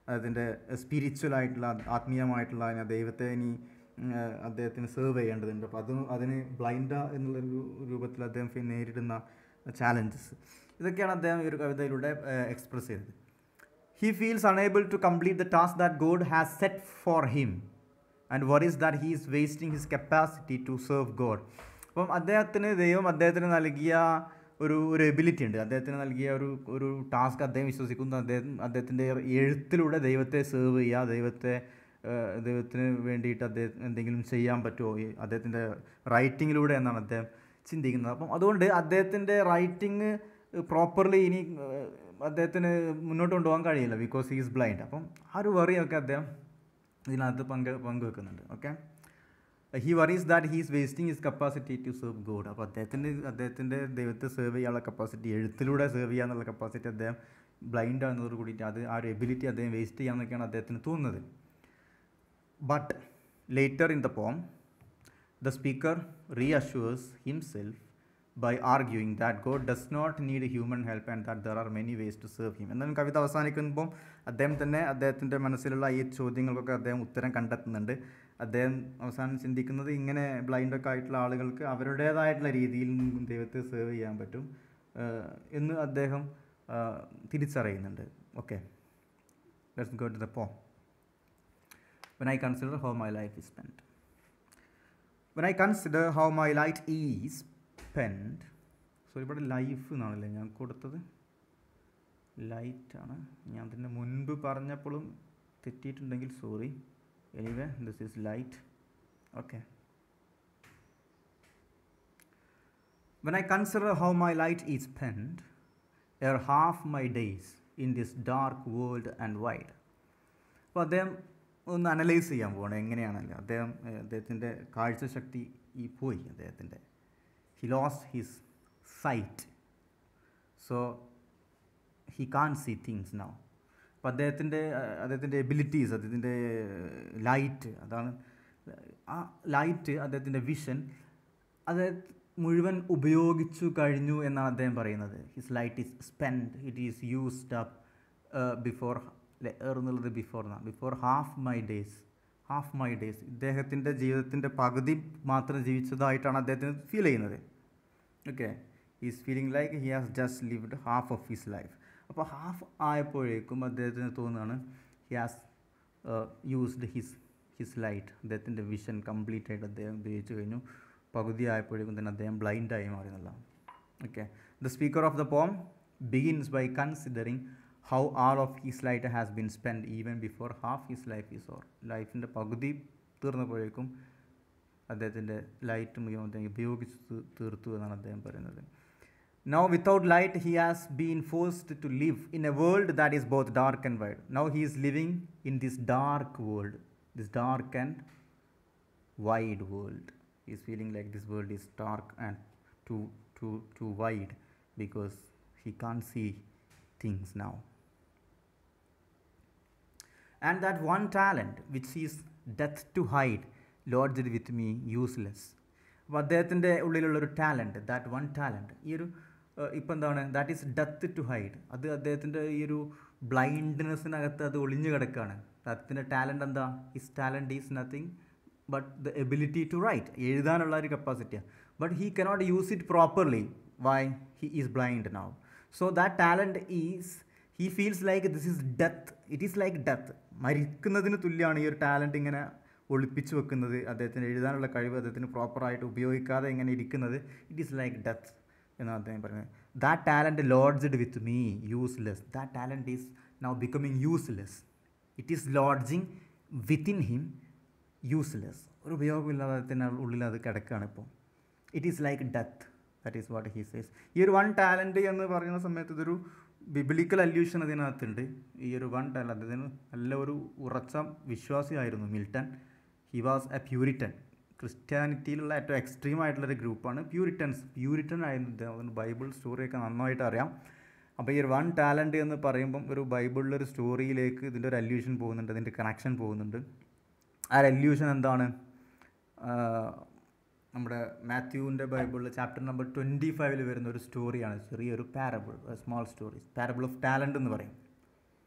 അതിൻ്റെ സ്പിരിച്വൽ ആയിട്ടുള്ള ആത്മീയമായിട്ടുള്ള അതിനെ ദൈവത്തെ ഇനി ഉം, ആ, അദ്ദേഹത്തിന് സെർവ് ചെയ്യേണ്ടതുണ്ട് അപ്പോൾ അത് അതിന് ബ്ലൈൻഡ എന്നുള്ളൊരു രൂപത്തിൽ അദ്ദേഹം ഫി- നേരിടുന്ന ചാലഞ്ചസ് ഇതൊക്കെയാണ് അദ്ദേഹം ഈ ഒരു കവിതയിലൂടെ എക്സ്പ്രസ് ചെയ്തത് he feels unable to complete the task that God has set for him and worry is that he is wasting his capacity to serve God അപ്പം അദ്ദേഹത്തിന് ദൈവം അദ്ദേഹത്തിന് നൽകിയ ഒരു ഒരു എബിലിറ്റി ഉണ്ട് അദ്ദേഹത്തിന് നൽകിയ ഒരു ഒരു ടാസ്ക് അദ്ദേഹം വിശ്വസിക്കുന്നു അദ്ദേഹം അദ്ദേഹത്തിൻ്റെ എഴുത്തിലൂടെ ദൈവത്തെ സെർവ് ചെയ്യുക ദൈവത്തെ ഏഹ്, ദൈവത്തിന് വേണ്ടിയിട്ട് അദ്ദേഹം എന്തെങ്കിലും ചെയ്യാൻ പറ്റുമോ ഈ അദ്ദേഹത്തിൻ്റെ റൈറ്റിങ്ങിലൂടെ എന്നാണ് അദ്ദേഹം ചിന്തിക്കുന്നത് അപ്പം അതുകൊണ്ട് അദ്ദേഹത്തിൻ്റെ റൈറ്റിംഗ് പ്രോപ്പർലി ഇനി ഏഹ്, അദ്ദേഹത്തിന് മുന്നോട്ട് കൊണ്ടുപോകാൻ കഴിയില്ല ബിക്കോസ് ഹീ ഈസ് ബ്ലൈൻഡ് അപ്പം ആ ഒരു വറിയൊക്കെ അദ്ദേഹം ഇതിനകത്ത് പങ്ക് പങ്കുവെക്കുന്നുണ്ട് okay he worries that he's wasting his capacity to serve God അപ്പോൾ അദ്ദേഹത്തിൻ്റെ അദ്ദേഹത്തിൻ്റെ ദൈവത്തെ സെർവ് ചെയ്യാനുള്ള കപ്പാസിറ്റി എഴുത്തിലൂടെ സെർവ് ചെയ്യാന്നുള്ള കപ്പാസിറ്റി അദ്ദേഹം ബ്ലൈൻഡ് ആകുന്നതോട് കൂടിയിട്ട് അത് ആ ഒരു എബിലിറ്റി അദ്ദേഹം വേസ്റ്റ് ചെയ്യാമെന്നൊക്കെയാണ് അദ്ദേഹത്തിന് തോന്നുന്നത് But later in the poem, the speaker reassures himself by arguing that God does not need human help and that there are many ways to serve him. എന്നാലും കവിത അവസാനിക്കുമ്പോൾ അദ്ദേഹം തന്നെ അദ്ദേഹത്തിൻ്റെ മനസ്സിലുള്ള ഈ ചോദ്യങ്ങൾക്കൊക്കെ അദ്ദേഹം ഉത്തരം കണ്ടെത്തുന്നുണ്ട് അദ്ദേഹം അവസാനം ചിന്തിക്കുന്നത് ഇങ്ങനെ ബ്ലൈൻഡൊക്കെ ആയിട്ടുള്ള ആളുകൾക്ക് അവരുടേതായിട്ടുള്ള രീതിയിൽ ദൈവത്തെ സേവ് ചെയ്യാൻ പറ്റും ഏഹ് എന്ന് അദ്ദേഹം ആഹ് തിരിച്ചറിയുന്നുണ്ട് okay let's go to the poem when I consider how my life is spent. When I consider how my light is spent, so ഇവിടെ ലൈഫ് എന്നാണല്ലേ ഞാൻ കൊടുത്തത് ലൈറ്റാണ് ഞാൻ അതിൻ്റെ മുൻപ് പറഞ്ഞപ്പോഴും തെറ്റിയിട്ടുണ്ടെങ്കിൽ sorry anyway this is light okay When I consider how my light is spent, ere half my days in this dark world and wide. അപ്പോൾ അദ്ദേഹം ഒന്ന് അനലൈസ് ചെയ്യാൻ പോകണം എങ്ങനെയാണല്ലോ അദ്ദേഹം ഏഹ്, അദ്ദേഹത്തിൻ്റെ കാഴ്ചശക്തി ഈ പോയി അദ്ദേഹത്തിൻ്റെ he lose his sight so he can't see things now അപ്പോൾ അദ്ദേഹത്തിൻ്റെ അഹ്, അദ്ദേഹത്തിൻ്റെ എബിലിറ്റീസ് അദ്ദേഹത്തിൻ്റെ ലൈറ്റ് അതാണ് ആ ലൈറ്റ് അദ്ദേഹത്തിൻ്റെ വിഷൻ അത് മുഴുവൻ ഉപയോഗിച്ചു കഴിഞ്ഞു എന്നാണ് അദ്ദേഹം പറയുന്നത് his light is spend it is used up before uh എന്നുള്ളത് ബിഫോർ എന്നാണ് before half my days half my days ഇദ്ദേഹത്തിൻ്റെ ജീവിതത്തിൻ്റെ പകുതി മാത്രം ജീവിച്ചതായിട്ടാണ് അദ്ദേഹത്തിന് ഫീൽ ചെയ്യുന്നത് okay is feeling like he has just lived half of his life അപ്പോൾ ഹാഫ് ആയപ്പോഴേക്കും അദ്ദേഹത്തിന് തോന്നുകയാണ് he has used his his light അദ്ദേഹത്തിൻ്റെ വിഷൻ കംപ്ലീറ്റ് ആയിട്ട് അദ്ദേഹം ഉപയോഗിച്ച് കഴിഞ്ഞു പകുതി ആയപ്പോഴേക്കും തന്നെ അദ്ദേഹം ബ്ലൈൻഡായി മാറി എന്നുള്ളതാണ് okay the speaker of the poem begins by considering how all of his light has been spend even before half his life is or ലൈഫിൻ്റെ പകുതി തീർന്നപ്പോഴേക്കും അദ്ദേഹത്തിൻ്റെ ലൈറ്റ് മുഴുവൻ അദ്ദേഹം ഉപയോഗിച്ച് തീ- തീർത്തു എന്നാണ് അദ്ദേഹം പറയുന്നത് now without light he has been forced to live in a world that is both dark and wide now he is living in this dark world this dark and wide world. He's feeling like this world is dark and too too too wide because he can't see things now. And that one talent which is death to hide lodged with me useless. അപ്പോൾ അദ്ദേഹത്തിൻ്റെ ഉള്ളിലുള്ളൊരു talent that one talent ഈ ഒരു ഇപ്പം എന്താണ് that is death to hide അത് അദ്ദേഹത്തിൻ്റെ ഈ ഒരു ബ്ലൈൻഡ്നെസ്സിനകത്ത് അത് ഒളിഞ്ഞു കിടക്കുകയാണ് അദ്ദേഹത്തിൻ്റെ ടാലൻറ്റ് എന്താ his talent is nothing but the ability to write എഴുതാനുള്ള ഒരു കപ്പാസിറ്റിയാണ് but he cannot use it properly why he is blind now so that talent is he feels like this is death it is like death മരിക്കുന്നതിന് തുല്യമാണ് ഈ ഒരു talent ഇങ്ങനെ ഒളിപ്പിച്ചു വെക്കുന്നത് അദ്ദേഹത്തിന് എഴുതാനുള്ള കഴിവ് അദ്ദേഹത്തിന് പ്രോപ്പറായിട്ട് ഉപയോഗിക്കാതെ ഇങ്ങനെ ഇരിക്കുന്നത് ഇറ്റ് ഈസ് ലൈക്ക് ഡെത്ത് എന്നാണ് അദ്ദേഹം പറയുന്നത് that talent lodged with me useless that talent is now becoming useless it is lodging within him useless ഒരു ഉപയോഗമില്ലാതെ അതിന് ഉള്ളിൽ അത് കിടക്കുകയാണ് ഇപ്പോൾ it is like death that is what he says ഈ ഒരു വൺ ടാലൻറ്റ് എന്ന് പറയുന്ന സമയത്ത് ഇതൊരു ബിബിലിക്കൽ അല്യൂഷൻ അതിനകത്തുണ്ട് ഈ ഒരു വൺ ടാലൻറ്റ് അദ്ദേഹത്തിന് നല്ല ഒരു ഉറച്ച വിശ്വാസിയായിരുന്നു Milton he was a Puritan ക്രിസ്ത്യാനിറ്റിയിലുള്ള ഏറ്റവും എക്സ്ട്രീം ആയിട്ടുള്ളൊരു ഗ്രൂപ്പാണ് പ്യൂരിറ്റൻസ് പ്യൂരിറ്റൻ ആയിരുന്നു ഇദ്ദേഹം അതുകൊണ്ട് ബൈബിൾ സ്റ്റോറിയൊക്കെ നന്നായിട്ട് അറിയാം അപ്പോൾ ഈ ഒരു വൺ ടാലൻറ്റ് എന്ന് പറയുമ്പം ഒരു ബൈബിളിലൊരു സ്റ്റോറിയിലേക്ക് ഇതിൻ്റെ ഒരു അല്യൂഷൻ പോകുന്നുണ്ട് ഇതിൻ്റെ കണക്ഷൻ പോകുന്നുണ്ട് ആ അല്യൂഷൻ എന്താണ് ആഹ് നമ്മുടെ മാത്യുവിൻ്റെ ബൈബിളിൽ ചാപ്റ്റർ നമ്പർ ട്വൻറ്റി ഫൈവിൽ വരുന്ന ഒരു സ്റ്റോറിയാണ് ചെറിയൊരു parable small story parable of talent എന്ന് പറയും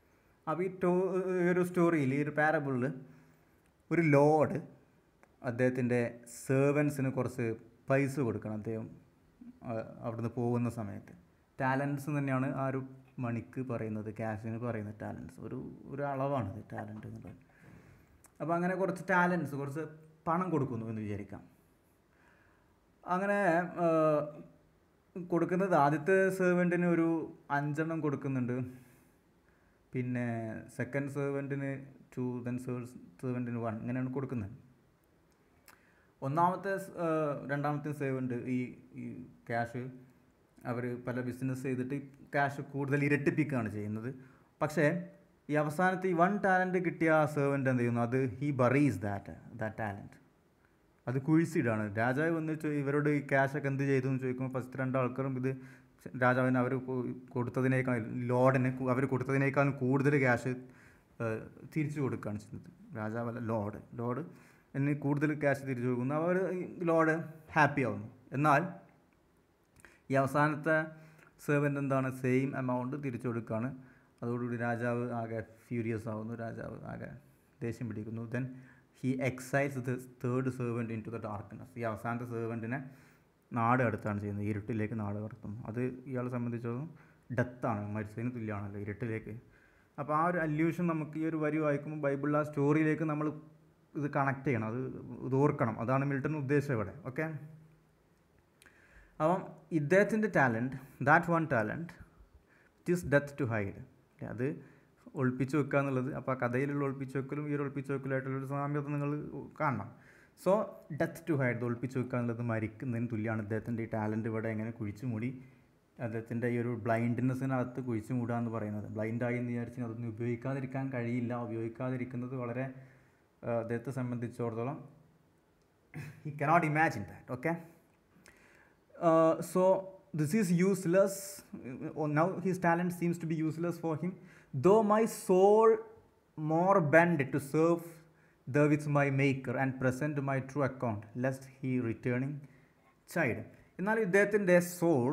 അപ്പോൾ ഈ ടോ ഈ ഒരു സ്റ്റോറിയിൽ ഈ ഒരു പാരബിളിൽ ഒരു ലോഡ് അദ്ദേഹത്തിൻ്റെ സേവൻസിന് കുറച്ച് പൈസ കൊടുക്കണം അദ്ദേഹം ആ, അവിടുന്ന് പോകുന്ന സമയത്ത് ടാലൻസ് തന്നെയാണ് ആ ഒരു മണിക്ക് പറയുന്നത് ക്യാഷിന് പറയുന്നത് ടാലൻസ് ഒരു ഒരു അളവാണിത് ടാലൻറ്റ് എന്നുള്ളത് അപ്പോൾ അങ്ങനെ കുറച്ച് ടാലൻസ് കുറച്ച് പണം കൊടുക്കുന്നു എന്ന് വിചാരിക്കാം അങ്ങനെ ആ, കൊടുക്കുന്നത് ആദ്യത്തെ സെർവൻറ്റിന് ഒരു അഞ്ചെണ്ണം കൊടുക്കുന്നുണ്ട് പിന്നെ സെക്കൻഡ് സെർവൻറ്റിന് ടു ദെൻ സെർവൻറ്റിന് വൺ ഇങ്ങനെയാണ് കൊടുക്കുന്നത് ഒന്നാമത്തെ സ്- ആ, രണ്ടാമത്തെ സേവൻ്റ് ഈ ഈ ക്യാഷ് അവർ പല ബിസിനസ് ചെയ്തിട്ട് ക്യാഷ് കൂടുതൽ ഇരട്ടിപ്പിക്കുകയാണ് ചെയ്യുന്നത് പക്ഷേ ഈ അവസാനത്തെ ഈ വൺ ടാലൻറ്റ് കിട്ടിയ ആ സെർവൻ്റ് എന്ത് ചെയ്യുന്നു അത് he buries that that talent അത് കുഴിച്ചിടാണ് രാജാവ് വന്ന് ചോ ഇവരോട് ഈ ക്യാഷൊക്കെ എന്ത് ചെയ്തു എന്ന് ചോദിക്കുമ്പോൾ ഫസ്റ്റ് രണ്ട് ആൾക്കാരും ഇത് രാജാവിന് അവർ കൊടുത്തതിനേക്കാൾ ലോഡിന് അവർ കൊടുത്തതിനേക്കാളും കൂടുതൽ ക്യാഷ് തിരിച്ചു കൊടുക്കുകയാണ് ചെയ്യുന്നത് രാജാവല്ല ലോഡ് ലോഡ് എന്ന് കൂടുതൽ ക്യാഷ് തിരിച്ചു കൊടുക്കുന്നു അവർ ലോഡ് ഹാപ്പി ആവുന്നു എന്നാൽ ഈ അവസാനത്തെ സെർവൻ്റ് എന്താണ് സെയിം എമൗണ്ട് തിരിച്ചു കൊടുക്കുകയാണ് അതോടുകൂടി രാജാവ് ആകെ ഫ്യൂരിയസ് ആവുന്നു രാജാവ് ആകെ ദേഷ്യം പിടിക്കുന്നു then he excise the third servant into the darkness ഈ അവസാനത്തെ സെർവൻറ്റിനെ നാട് അടുത്താണ് ചെയ്യുന്നത് ഇരുട്ടിലേക്ക് നാട് കടത്തുന്നു അത് ഇയാളെ സംബന്ധിച്ചതും ഡെത്താണ് മരിച്ചതിന് തുല്യമാണല്ലോ ഇരുട്ടിലേക്ക് അപ്പോൾ ആ ഒരു അല്യൂഷൻ നമുക്ക് ഈ ഒരു വരി വായിക്കുമ്പോൾ ബൈബിളിൽ ആ സ്റ്റോറിയിലേക്ക് നമ്മൾ ഇത് കണക്ട് ചെയ്യണം അത് ഇത് ഓർക്കണം അതാണ് മിൽട്ടൺ ഉദ്ദേശം ഇവിടെ ഓക്കെ അപ്പം ഇദ്ദേഹത്തിൻ്റെ talent that one talent it death to hide അല്ലേ അത് ഒളിപ്പിച്ച് വെക്കുക എന്നുള്ളത് അപ്പോൾ ആ കഥയിലുള്ള ഒളിപ്പിച്ച് വെക്കലും ഈ ഒരു ഒളിപ്പിച്ച് വെക്കലായിട്ടുള്ളൊരു സാമ്യത നിങ്ങൾ കാണണം സോ ഡെത്ത് ടു ഹൈഡ് ഒളിപ്പിച്ച് വെക്കുക എന്നുള്ളത് മരിക്കുന്നതിന് തുല്യമാണ് ഇദ്ദേഹത്തിൻ്റെ ഈ ടാലൻറ്റ് ഇവിടെ എങ്ങനെ കുഴിച്ചു മൂടി അദ്ദേഹത്തിൻ്റെ ഈ ഒരു ബ്ലൈൻഡ്നെസ്സിനകത്ത് കുഴിച്ചു മൂടുക എന്ന് പറയുന്നത് ബ്ലൈൻഡായി എന്ന് വിചാരിച്ച് അതൊന്നും ഉപയോഗിക്കാതിരിക്കാൻ കഴിയില്ല ഉപയോഗിക്കാതിരിക്കുന്നത് വളരെ ആ, അദ്ദേഹത്തെ സംബന്ധിച്ചിടത്തോളം he cannot imagine that okay uh, so this is useless uh, oh, now his talent seems to be useless for him though my soul more bend to serve the with my maker and present my true account lest he returning child എന്നാൽ ഇദ്ദേഹത്തിൻ്റെ soul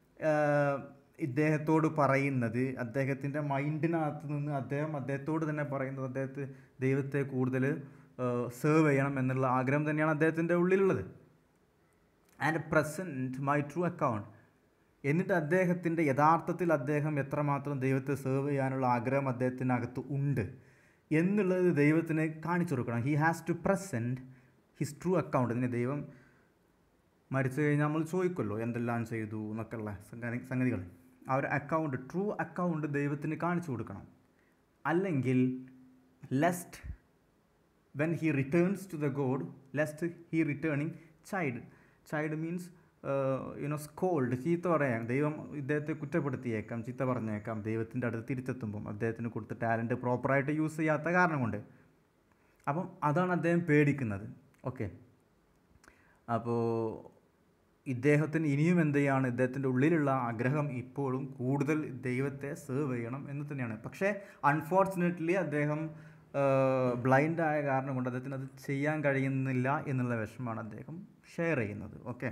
ഇദ്ദേഹത്തോട് പറയുന്നത് അദ്ദേഹത്തിൻ്റെ മൈൻഡിനകത്ത് നിന്ന് അദ്ദേഹം അദ്ദേഹത്തോട് തന്നെ പറയുന്നത് അദ്ദേഹത്തെ ദൈവത്തെ കൂടുതൽ സെർവ് ചെയ്യണം എന്നുള്ള ആഗ്രഹം തന്നെയാണ് അദ്ദേഹത്തിൻ്റെ ഉള്ളിലുള്ളത് and present my true account എന്നിട്ട് അദ്ദേഹത്തിൻ്റെ യഥാർത്ഥത്തിൽ അദ്ദേഹം എത്രമാത്രം ദൈവത്തെ സെർവ് ചെയ്യാനുള്ള ആഗ്രഹം അദ്ദേഹത്തിനകത്ത് ഉണ്ട് എന്നുള്ളത് ദൈവത്തിന് കാണിച്ചു കൊടുക്കണം he has to present his true account ഇതിന് ദൈവം മരിച്ചു കഴിഞ്ഞാൽ നമ്മൾ ചോദിക്കുമല്ലോ എന്തെല്ലാം ചെയ്തു എന്നൊക്കെയുള്ള സംഗതി സംഗതികൾ ആ ഒരു അക്കൗണ്ട് ട്രൂ അക്കൗണ്ട് ദൈവത്തിന് കാണിച്ചു കൊടുക്കണം അല്ലെങ്കിൽ lest when he returns to the God lest he returning child child means you know scold ചീത്ത പറയാം ദൈവം ഇദ്ദേഹത്തെ കുറ്റപ്പെടുത്തിയേക്കാം ചീത്ത പറഞ്ഞേക്കാം ദൈവത്തിൻ്റെ അടുത്ത് തിരിച്ചെത്തുമ്പം അദ്ദേഹത്തിന് കൊടുത്ത ടാലൻറ്റ് പ്രോപ്പറായിട്ട് യൂസ് ചെയ്യാത്ത കാരണം കൊണ്ട് അപ്പം അതാണ് അദ്ദേഹം പേടിക്കുന്നത് ഓക്കെ അപ്പോൾ ഇദ്ദേഹത്തിന് ഇനിയും എന്ത് ചെയ്യാണ് ഇദ്ദേഹത്തിൻ്റെ ഉള്ളിലുള്ള ആഗ്രഹം ഇപ്പോഴും കൂടുതൽ ദൈവത്തെ സെർവ് ചെയ്യണം എന്ന് തന്നെയാണ് പക്ഷേ അൺഫോർച്ചുനേറ്റ്ലി അദ്ദേഹം ബ്ലൈൻഡ് ആയ കാരണം കൊണ്ട് അദ്ദേഹത്തിന് അത് ചെയ്യാൻ കഴിയുന്നില്ല എന്നുള്ള വിഷമമാണ് അദ്ദേഹം ഷെയർ ചെയ്യുന്നത് okay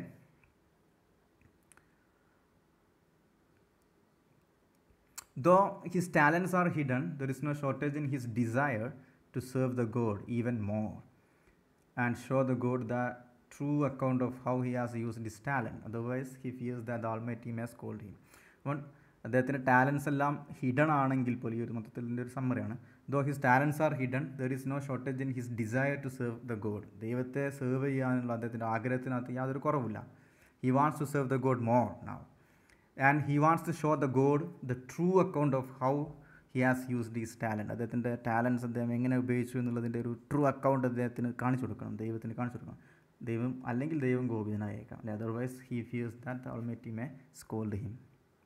Though his talents are hidden, there is no shortage in his desire to serve the God even more and show the God the true account of how he has used his talent. Otherwise, he fears that the Almighty may scold him. അപ്പം അദ്ദേഹത്തിൻ്റെ talents എല്ലാം hidden ആണെങ്കിൽ പോലും ഈ ഒരു മൊത്തത്തിൻ്റെ ഒരു സമ്മറിയാണ് though his talents are hidden there is no shortage in his desire to serve the God ദൈവത്തെ സെർവ് ചെയ്യാനുള്ള അദ്ദേഹത്തിൻ്റെ ആഗ്രഹത്തിനകത്ത് യാതൊരു കുറവില്ല he wants to serve the God more now and he wants to show the God the true account of how he has used these talent അദ്ദേഹത്തിൻ്റെ talents അദ്ദേഹം എങ്ങനെ ഉപയോഗിച്ചു എന്നുള്ളതിൻ്റെ ഒരു ട്രൂ അക്കൗണ്ട് അദ്ദേഹത്തിന് കാണിച്ചു കൊടുക്കണം ദൈവത്തിന് കാണിച്ചു കൊടുക്കണം ദൈവം അല്ലെങ്കിൽ ദൈവം ഗോപിതനായേക്കാം അല്ലെ otherwise he fears that Almighty may scold him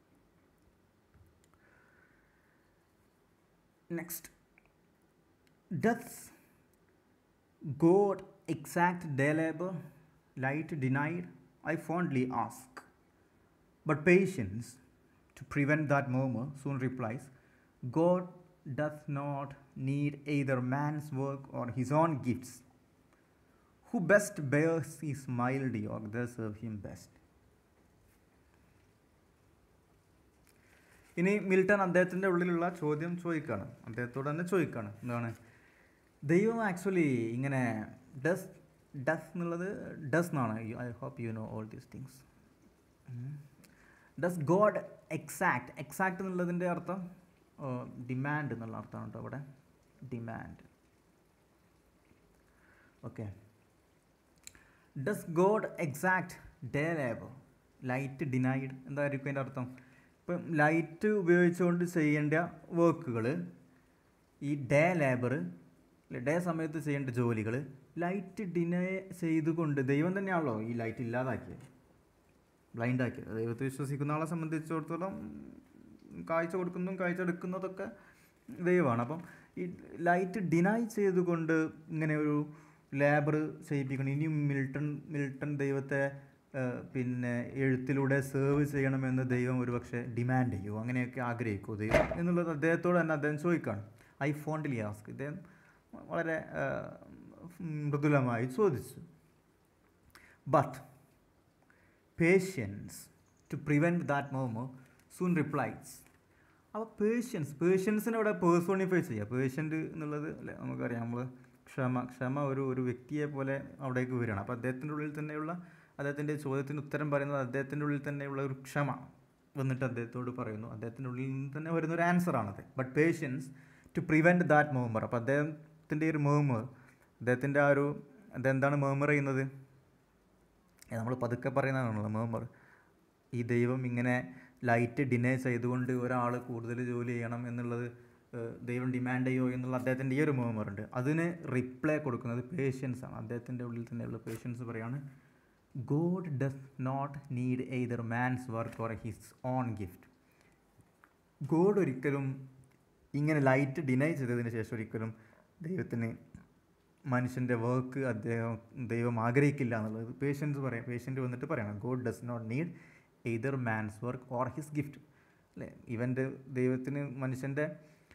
next death God exact day labor, light denied? I fondly ask. But patience, to prevent that murmur, soon replies, God doth not need either man's work or his own gifts. Who best bears his mild yoke, they serve him best. ഇനി Milton അദ്ദേഹത്തിൻ്റെ ഉള്ളിലുള്ള ചോദ്യം ചോദിക്കുകയാണ് അദ്ദേഹത്തോട് തന്നെ ചോദിക്കുകയാണ് എന്താണ് ദൈവം ആക്ച്വലി ഇങ്ങനെ ഡസ് ഡസ് എന്നുള്ളത് ഡസ് എന്നാണ് I hope you know all these things does God exact exact എന്നുള്ളതിൻ്റെ അർത്ഥം ഡിമാൻഡ് എന്നുള്ള അർത്ഥമാണ് കേട്ടോ അവിടെ demand okay does God exact day labour light denied എന്തായിരിക്കും അതിൻ്റെ അർത്ഥം ഇപ്പം ലൈറ്റ് ഉപയോഗിച്ചുകൊണ്ട് ചെയ്യേണ്ട വർക്കുകൾ ഈ ഡേ ലേബർ ഡേ സമയത്ത് ചെയ്യേണ്ട ജോലികൾ ലൈറ്റ് ഡിനൈ ചെയ്തുകൊണ്ട് ദൈവം തന്നെയാണല്ലോ ഈ ലൈറ്റ് ഇല്ലാതാക്കിയത് ബ്ലൈൻഡ് ആക്കിയത് ദൈവത്തെ വിശ്വസിക്കുന്ന ആളെ സംബന്ധിച്ചിടത്തോളം കാഴ്ച കൊടുക്കുന്നതും കാഴ്ച എടുക്കുന്നതൊക്കെ ദൈവമാണ് അപ്പം ഈ ലൈറ്റ് ഡിനൈ ചെയ്തുകൊണ്ട് ഇങ്ങനെ ഒരു ലേബർ ചെയ്യിപ്പിക്കണം ഇനിയും മിൽട്ടൺ മിൽട്ടൺ ദൈവത്തെ ഏഹ്, പിന്നെ എഴുത്തിലൂടെ സേർവ് ചെയ്യണമെന്ന് ദൈവം ഒരുപക്ഷെ ഡിമാൻഡ് ചെയ്യുമോ അങ്ങനെയൊക്കെ ആഗ്രഹിക്കുമോ ദൈവം എന്നുള്ളത് അദ്ദേഹത്തോട് തന്നെ അദ്ദേഹം ചോദിക്കുകയാണ് ഐ ഫോണ്ടിലി ആസ്ക് ഇദ്ദേഹം വളരെ ഏഹ്, മൃദുലമായി ചോദിച്ചു but patience to prevent that മോമോ സൂൺ റിപ്ലൈസ് അപ്പോൾ പേഷ്യൻസ് പേഷ്യൻസിനെ ഇവിടെ പേഴ്സോണിഫൈ ചെയ്യുക പേഷ്യൻ്റ് എന്നുള്ളത് അല്ലേ നമുക്കറിയാം നമ്മൾ ക്ഷമ ക്ഷമ ഒരു ഒരു വ്യക്തിയെ പോലെ അവിടേക്ക് വരികയാണ് അപ്പോൾ അദ്ദേഹത്തിൻ്റെ ഉള്ളിൽ തന്നെയുള്ള അദ്ദേഹത്തിൻ്റെ ചോദ്യത്തിന് ഉത്തരം പറയുന്നത് അദ്ദേഹത്തിൻ്റെ ഉള്ളിൽ തന്നെയുള്ള ഒരു ക്ഷമ വന്നിട്ട് അദ്ദേഹത്തോട് പറയുന്നു അദ്ദേഹത്തിൻ്റെ ഉള്ളിൽ നിന്ന് തന്നെ വരുന്ന ഒരു ആൻസറാണത് but patience to prevent that murmur അപ്പോൾ അദ്ദേഹത്തിൻ്റെ ഒരു മേമർ അദ്ദേഹത്തിൻ്റെ ആ ഒരു അതെന്താണ് മേമർ ചെയ്യുന്നത് നമ്മൾ പതുക്കെ പറയുന്നതാണല്ലോ മേമർ ഈ ദൈവം ഇങ്ങനെ ലൈറ്റ് ഡിനേ ചെയ്തുകൊണ്ട് ഒരാൾ കൂടുതൽ ജോലി ചെയ്യണം എന്നുള്ളത് ഏഹ്, ദൈവം ഡിമാൻഡ് ചെയ്യോ എന്നുള്ള അദ്ദേഹത്തിൻ്റെ ഈ ഒരു മേമർ ഉണ്ട് അതിന് റിപ്ലൈ കൊടുക്കുന്നത് പേഷ്യൻസ് ആണ് അദ്ദേഹത്തിൻ്റെ ഉള്ളിൽ തന്നെയുള്ള പേഷ്യൻസ് പറയാണ് God does not need either man's work or his own gift God ഒരിക്കലും ഇങ്ങനെ ലൈറ്റ് ഡിനൈ ചെയ്തതിന് ശേഷം ഒരിക്കലും ദൈവത്തിന് മനുഷ്യൻ്റെ വർക്ക് അദ്ദേഹം ദൈവം ആഗ്രഹിക്കില്ല എന്നുള്ളത് പേഷ്യൻസ് പറയാം പേഷ്യൻ്റ് വന്നിട്ട് പറയണം God does not need either man's work or his gift അല്ലേ ഇവൻ്റെ ദൈവത്തിന് മനുഷ്യൻ്റെ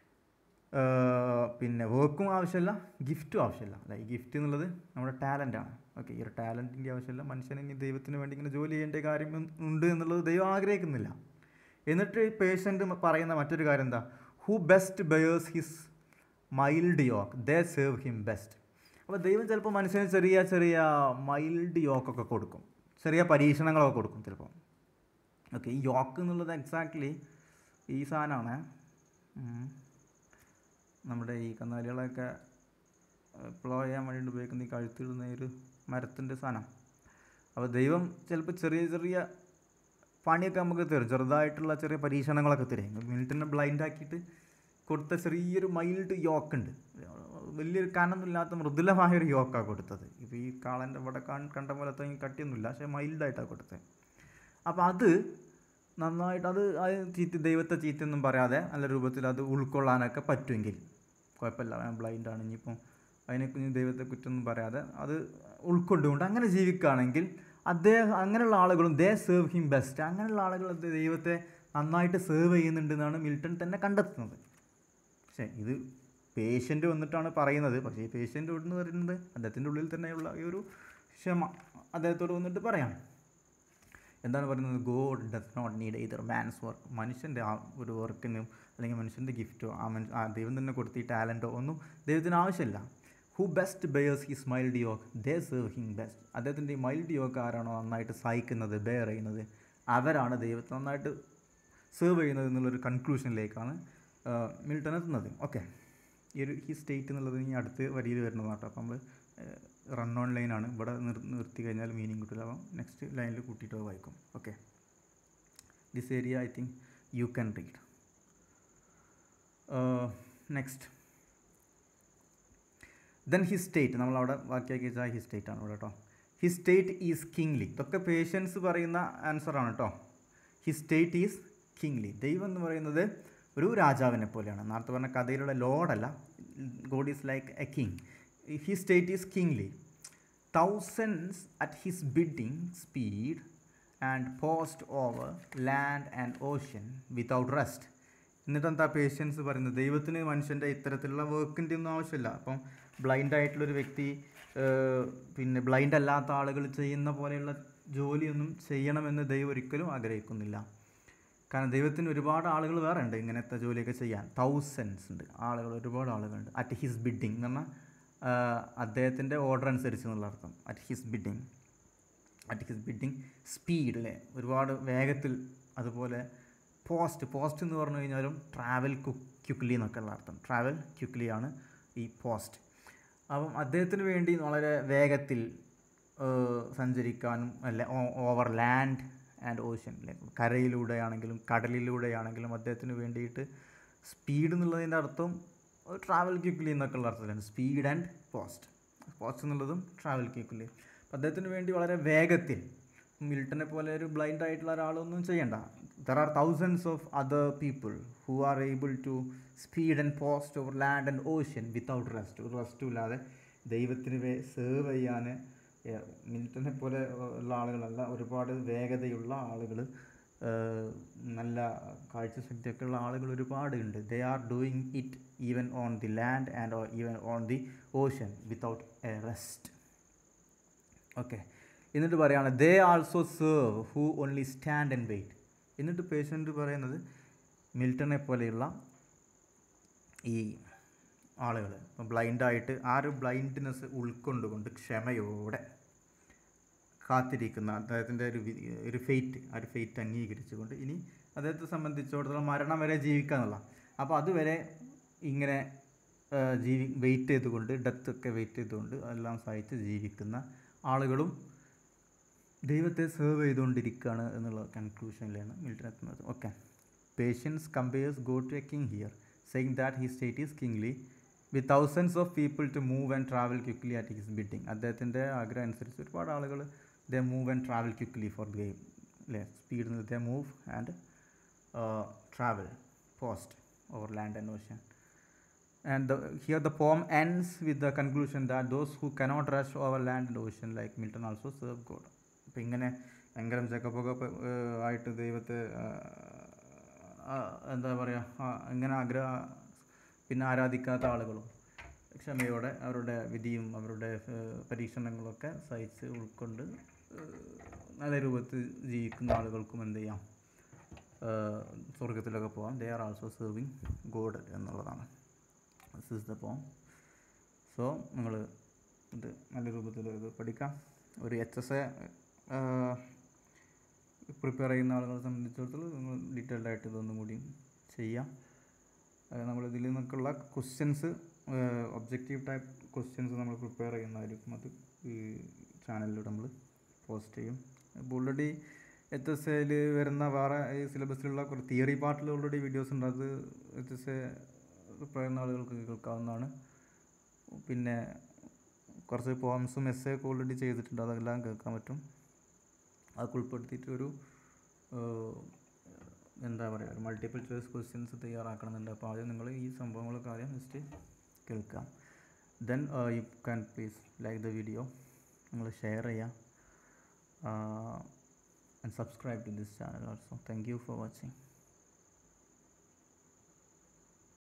പിന്നെ വർക്കും ആവശ്യമില്ല ഗിഫ്റ്റും ആവശ്യമില്ല അല്ല ഈ ഗിഫ്റ്റ് എന്നുള്ളത് നമ്മുടെ ടാലൻ്റാണ് ഓക്കെ ഈ ഒരു ടാലൻറ്റിൻ്റെ ആവശ്യമില്ല മനുഷ്യന് ഇനി ദൈവത്തിന് വേണ്ടി ഇങ്ങനെ ജോലി ചെയ്യേണ്ട കാര്യം ഉണ്ട് എന്നുള്ളത് ദൈവം ആഗ്രഹിക്കുന്നില്ല എന്നിട്ട് ഈ പേഷ്യൻ്റ് പറയുന്ന മറ്റൊരു കാര്യം എന്താ who best bears his mild yoke they serve him best അപ്പോൾ ദൈവം ചിലപ്പോൾ മനുഷ്യന് ചെറിയ ചെറിയ മൈൽഡ് യോക്കൊക്കെ കൊടുക്കും ചെറിയ പരീക്ഷണങ്ങളൊക്കെ കൊടുക്കും ചിലപ്പോൾ ഓക്കെ ഈ യോക്ക് എന്നുള്ളത് എക്സാക്ട്ലി ഈ സാധനമാണ് ഉം. നമ്മുടെ ഈ കന്നാലികളൊക്കെ പ്ലോ ചെയ്യാൻ വേണ്ടി ഉപയോഗിക്കുന്ന ഈ കഴുത്തിടുന്ന ഈ ഒരു മരത്തിൻ്റെ സാധനം അപ്പോൾ ദൈവം ചിലപ്പോൾ ചെറിയ ചെറിയ പണിയൊക്കെ നമുക്ക് തരും ചെറുതായിട്ടുള്ള ചെറിയ പരീക്ഷണങ്ങളൊക്കെ തരും മിനിറ്റിനെ ബ്ലൈൻഡ് ആക്കിയിട്ട് കൊടുത്ത ചെറിയൊരു മൈൽഡ് യോക്ക് ഉണ്ട് വലിയൊരു കനൊന്നുമില്ലാത്ത മൃദുലമായ ഒരു യോക്കാണ് കൊടുത്തത് ഇപ്പോൾ ഈ കാളൻ്റെ ഇവിടെ കാൺ- കണ്ട പോലത്തെ ഈ കട്ടിയൊന്നുമില്ല പക്ഷേ മൈൽഡായിട്ടാണ് കൊടുത്തത് അപ്പോൾ അത് നന്നായിട്ട് അത് അത് ചീത്ത ദൈവത്തെ ചീത്തയൊന്നും പറയാതെ നല്ല രൂപത്തിൽ അത് ഉൾക്കൊള്ളാനൊക്കെ പറ്റുമെങ്കിൽ കുഴപ്പമില്ല ഞാൻ ബ്ലൈൻഡാണ് ഇനിയിപ്പം അതിനെക്കുറിച്ച് ദൈവത്തെ കുറ്റമൊന്നും പറയാതെ അത് ഉൾക്കൊണ്ടുകൊണ്ട് അങ്ങനെ ജീവിക്കുകയാണെങ്കിൽ അദ്ദേഹം അങ്ങനെയുള്ള ആളുകളും ദേ സേവ് ഹിം ബെസ്റ്റ് അങ്ങനെയുള്ള ആളുകൾ അത് ദൈവത്തെ നന്നായിട്ട് സേവ് ചെയ്യുന്നുണ്ടെന്നാണ് മിൽട്ടൺ തന്നെ കണ്ടെത്തുന്നത് പക്ഷേ ഇത് പേഷ്യൻ്റ് വന്നിട്ടാണ് പറയുന്നത് പക്ഷേ ഈ പേഷ്യൻ്റ് എന്ന് പറയുന്നത് അദ്ദേഹത്തിൻ്റെ ഉള്ളിൽ തന്നെയുള്ള ഈ ഒരു ക്ഷമ അദ്ദേഹത്തോട് വന്നിട്ട് പറയാം എന്താണ് പറയുന്നത് God does not need either man's work മനുഷ്യൻ്റെ ആ ഒരു വർക്കിനും അല്ലെങ്കിൽ മനുഷ്യൻ്റെ ഗിഫ്റ്റോ ആ മനുഷ്യ ആ ദൈവം തന്നെ കൊടുത്ത ഈ ടാലൻറ്റോ ഒന്നും ദൈവത്തിന് ആവശ്യമില്ല who best bears his mild yoke they serve him best അദ്ദേഹത്തിൻ്റെ ഈ മൈൽഡ് യോക്ക് ആരാണോ നന്നായിട്ട് സഹിക്കുന്നത് ബെയർ ചെയ്യുന്നത് അവരാണ് ദൈവത്തെ നന്നായിട്ട് സേവ് ചെയ്യുന്നത് എന്നുള്ളൊരു കൺക്ലൂഷനിലേക്കാണ് മിൽട്ടൺ എത്തുന്നത് ഓക്കെ ഈ ഒരു ഈ സ്റ്റേറ്റ് എന്നുള്ളത് ഇനി അടുത്ത് വരിയിൽ വരുന്നതാണ് കേട്ടോ അപ്പോൾ നമ്മൾ റൺ ഓൺ ലൈനാണ് ഇവിടെ നിർ നിർത്തി കഴിഞ്ഞാൽ മീനിങ് കിട്ടില്ല അപ്പം നെക്സ്റ്റ് ലൈനിൽ കൂട്ടിയിട്ട് അത് വായിക്കും okay this area I think you can read next then he state നമ്മൾ അവിടെ വാക്കിയാക്കി വെച്ചാൽ ഹി സ്റ്റേറ്റ് ആണ് ഇവിടെ കേട്ടോ ഹി സ്റ്റേറ്റ് ഈസ് കിങ്ലി ഇതൊക്കെ പേഷ്യൻസ് പറയുന്ന ആൻസറാണ് കേട്ടോ ഹി സ്റ്റേറ്റ് ഈസ് കിങ്ലി ദൈവം എന്ന് പറയുന്നത് ഒരു രാജാവിനെ പോലെയാണ് നേരത്തെ പറഞ്ഞ കഥയിലുള്ള ലോഡല്ല God is like a king he state is kingly thousands at his bidding speed and post over land and ocean without rest എന്നിട്ട് എന്താ പേഷ്യൻസ് പറയുന്നത് ദൈവത്തിന് മനുഷ്യൻ്റെ ഇത്തരത്തിലുള്ള വർക്കിൻ്റെ ഒന്നും ആവശ്യമില്ല അപ്പം ബ്ലൈൻഡ് ആയിട്ടുള്ളൊരു വ്യക്തി ഏഹ്, പിന്നെ ബ്ലൈൻഡ് അല്ലാത്ത ആളുകൾ ചെയ്യുന്ന പോലെയുള്ള ജോലിയൊന്നും ചെയ്യണമെന്ന് ദൈവം ഒരിക്കലും ആഗ്രഹിക്കുന്നില്ല കാരണം ദൈവത്തിന് ഒരുപാട് ആളുകൾ വേറെ ഉണ്ട് ഇങ്ങനത്തെ ജോലിയൊക്കെ ചെയ്യാൻ തൗസൻഡ്സ് ഉണ്ട് ആളുകൾ ഒരുപാട് ആളുകളുണ്ട് അറ്റ് ഹിസ് ബിഡിങ് എന്ന് പറഞ്ഞാൽ അദ്ദേഹത്തിൻ്റെ ഓർഡർ അനുസരിച്ച് എന്നുള്ള അർത്ഥം at his bidding at his bidding speed അല്ലേ ഒരുപാട് വേഗത്തിൽ അതുപോലെ പോസ്റ്റ് പോസ്റ്റ് എന്ന് പറഞ്ഞു കഴിഞ്ഞാലും ട്രാവൽ ക്യുക്ലി എന്നൊക്കെ ഉള്ള അർത്ഥം ട്രാവൽ ക്യുക്ലി ആണ് ഈ പോസ്റ്റ് അപ്പം അദ്ദേഹത്തിന് വേണ്ടി വളരെ വേഗത്തിൽ ഏഹ്, സഞ്ചരിക്കാനും അല്ല ഓവർ ലാൻഡ് ആൻഡ് ഓഷ്യൻ കരയിലൂടെ ആണെങ്കിലും കടലിലൂടെയാണെങ്കിലും അദ്ദേഹത്തിന് വേണ്ടിയിട്ട് സ്പീഡ് എന്നുള്ളതിൻ്റെ അർത്ഥം ട്രാവൽ ക്വിക്ലി എന്നൊക്കെ ഉള്ള അർത്ഥത്തിലാണ് സ്പീഡ് ആൻഡ് പോസ്റ്റ് പോസ്റ്റ് എന്നുള്ളതും ട്രാവൽ ക്വിക്ലി അപ്പം അദ്ദേഹത്തിന് വേണ്ടി വളരെ വേഗത്തിൽ മിൽട്ടനെ പോലെ ഒരു ബ്ലൈൻഡ് ആയിട്ടുള്ള ഒരാളൊന്നും ചെയ്യണ്ട there are thousands of other people who are able to speed and post over land and ocean without rest ഒരു റെസ്റ്റും ഇല്ലാതെ ദൈവത്തിന് വേ സേവ് ചെയ്യാൻ മിൽട്ടനെ പോലെ ഉള്ള ആളുകളല്ല ഒരുപാട് വേഗതയുള്ള ആളുകൾ നല്ല കാഴ്ചശക്തിയൊക്കെ ഉള്ള ആളുകൾ ഒരുപാട് ഉണ്ട് they are doing it even on the land and even on the ocean without a rest okay എന്നിട്ട് പറയാണ് they also serve who only stand and wait എന്നിട്ട് പേഷ്യൻ്റ് പറയുന്നത് മിൽട്ടനെ പോലെയുള്ള ഈ ആളുകൾ ഇപ്പം ബ്ലൈൻഡായിട്ട് ആ ഒരു ബ്ലൈൻഡ്നെസ് ഉൾക്കൊണ്ടുകൊണ്ട് ക്ഷമയോടെ കാത്തിരിക്കുന്ന അദ്ദേഹത്തിൻ്റെ ഒരു വി- ഒരു ഫെയ്റ്റ് ആ ഒരു ഫെയ്റ്റ് അംഗീകരിച്ചുകൊണ്ട് ഇനി അദ്ദേഹത്തെ സംബന്ധിച്ചിടത്തോളം മരണം വരെ ജീവിക്കുക എന്നുള്ള അപ്പോൾ അതുവരെ ഇങ്ങനെ ആ, ജീവി വെയിറ്റ് ചെയ്തുകൊണ്ട് ഡെത്ത് ഒക്കെ വെയിറ്റ് ചെയ്തുകൊണ്ട് എല്ലാം സഹിച്ച് ജീവിക്കുന്ന ആളുകളും ദൈവത്തെ സെർവ് ചെയ്തുകൊണ്ടിരിക്കുകയാണ് എന്നുള്ള കൺക്ലൂഷനിലാണ് മിൽട്ടൺ എത്തുന്നത് okay patience compares God to a king here saying that he state is kingly with thousands of people to move and travel quickly at his building അദ്ദേഹത്തിൻ്റെ ആഗ്രഹം അനുസരിച്ച് ഒരുപാട് ആളുകൾ the move and travel quickly for game അല്ലേ speed the move and travel post over land and ocean And the, here the poem ends with the conclusion that those who cannot rush over land and ocean like Milton also serve God. അപ്പം ഇങ്ങനെ ഭയങ്കര ചെക്കപ്പൊക്കെ ആയിട്ട് ദൈവത്തെ ആ, ആ, എന്താ പറയുക ഇങ്ങനെ ആഗ്രഹ പിന്നെ ആരാധിക്കാത്ത ആളുകളും ക്ഷമയോടെ അവരുടെ വിധിയും അവരുടെ ഏഹ്, പരീക്ഷണങ്ങളൊക്കെ സഹിച്ച് ഉൾക്കൊണ്ട് ഏഹ്, നല്ല രൂപത്തിൽ ജീവിക്കുന്ന ആളുകൾക്കും എന്ത് ചെയ്യാം ഏഹ്, സ്വർഗത്തിലൊക്കെ പോകാം they are also serving God എന്നുള്ളതാണ് this is the poem so നിങ്ങൾ ഇത് നല്ല രൂപത്തിൽ ഇത് പഠിക്കാം ഒരു എച്ച് എസ് എ പ്രിപ്പയർ ചെയ്യുന്ന ആളുകളെ സംബന്ധിച്ചിടത്തോളം നിങ്ങൾ ഡീറ്റെയിൽഡ് ആയിട്ട് ഇതൊന്നും കൂടി ചെയ്യാം നമ്മൾ ഇതിൽ നിന്നൊക്കെയുള്ള ക്വസ്റ്റ്യൻസ് ഒബ്ജക്റ്റീവ് ടൈപ്പ് ക്വസ്റ്റ്യൻസ് നമ്മൾ പ്രിപ്പയർ ചെയ്യുന്നതായിരിക്കും അത് ഈ ചാനലിലൂടെ നമ്മൾ പോസ്റ്റ് ചെയ്യും ഇപ്പോൾ ഓൾറെഡി എച്ച് എസ് എയിൽ വരുന്ന വേറെ ഈ സിലബസിലുള്ള കുറേ തിയറി പാർട്ടിൽ ഓൾറെഡി വീഡിയോസ് ഉണ്ട് അത് എച്ച് എസ് എ പറയുന്ന ആളുകൾക്ക് കേൾക്കാവുന്നതാണ് പിന്നെ കുറച്ച് പോംസും എസ് ഒക്കെ ഓൾറെഡി ചെയ്തിട്ടുണ്ട് അതെല്ലാം കേൾക്കാൻ പറ്റും അതൊക്കെ ഉൾപ്പെടുത്തിയിട്ട് ഒരു ഏഹ്, എന്താ പറയുക ഒരു മൾട്ടിപ്പിൾ ചോയ്സ് ക്വസ്റ്റ്യൻസ് തയ്യാറാക്കണമെന്നുണ്ട് അപ്പോൾ ആദ്യം നിങ്ങൾ ഈ സംഭവങ്ങളൊക്കെ ആദ്യം ജസ്റ്റ് കേൾക്കാം then you can please like the video നിങ്ങൾ ഷെയർ ചെയ്യുക and subscribe to this channel also thank you for watching